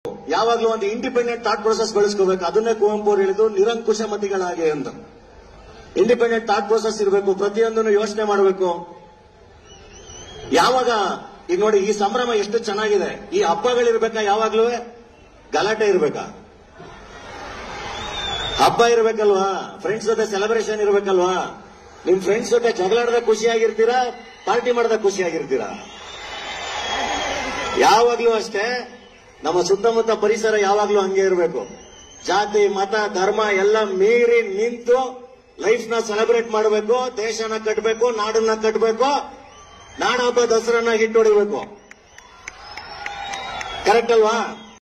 ಯಾವಾಗ್ಲೂ ಒಂದು independent thought process ಬೆಳೆಸ್ಕೋಬೇಕು ಅದನ್ನೇ ಕುವೆಂಪು ಅವರು ಹೇಳಿದ್ದು ನಿರಂಕುಶ ಮತಿಗಳಾಗಿ ಅಂತ ಇಂಡಿಪೆಂಡೆಂಟ್ ಥಾಟ್ ಪ್ರೊಸೆಸ್ ಇರಬೇಕು ಪ್ರತಿಯೊಂದನ್ನು ಯೋಚನೆ ಮಾಡಬೇಕು ಯಾವಾಗ ಈಗ ನೋಡಿ ಈ ಸಂಭ್ರಮ ಎಷ್ಟು ಚೆನ್ನಾಗಿದೆ ಈ ಹಬ್ಬಗಳಿರ್ಬೇಕಾ ಯಾವಾಗ್ಲೂ ಗಲಾಟೆ ಇರ್ಬೇಕಾ ಹಬ್ಬ ಇರ್ಬೇಕಲ್ವಾ ಫ್ರೆಂಡ್ಸ್ ಜೊತೆ ಸೆಲೆಬ್ರೇಷನ್ ಇರ್ಬೇಕಲ್ವಾ ನಿಮ್ ಫ್ರೆಂಡ್ಸ್ ಜೊತೆ ಜಗಳಾಡದ ಖುಷಿಯಾಗಿರ್ತೀರಾ ಪಾರ್ಟಿ ಮಾಡದ ಖುಷಿಯಾಗಿರ್ತೀರಾ ಯಾವಾಗ್ಲೂ ಅಷ್ಟೇ ನಮ್ಮ ಸುತ್ತಮುತ್ತ ಪರಿಸರ ಯಾವಾಗ್ಲೂ ಹಂಗೆ ಇರಬೇಕು ಜಾತಿ ಮತ ಧರ್ಮ ಎಲ್ಲ ಮೀರಿ ನಿಂತು ಲೈಫ್ ನ ಸೆಲೆಬ್ರೇಟ್ ಮಾಡಬೇಕು ದೇಶನ ಕಟ್ಟಬೇಕು ನಾಡನ್ನ ಕಟ್ಟಬೇಕು ನಾಡ ಹಬ್ಬ ದಸರನ್ನ ಹಿಟ್ಟೊಡಿಬೇಕು ಕರೆಕ್ಟ್ ಅಲ್ವಾ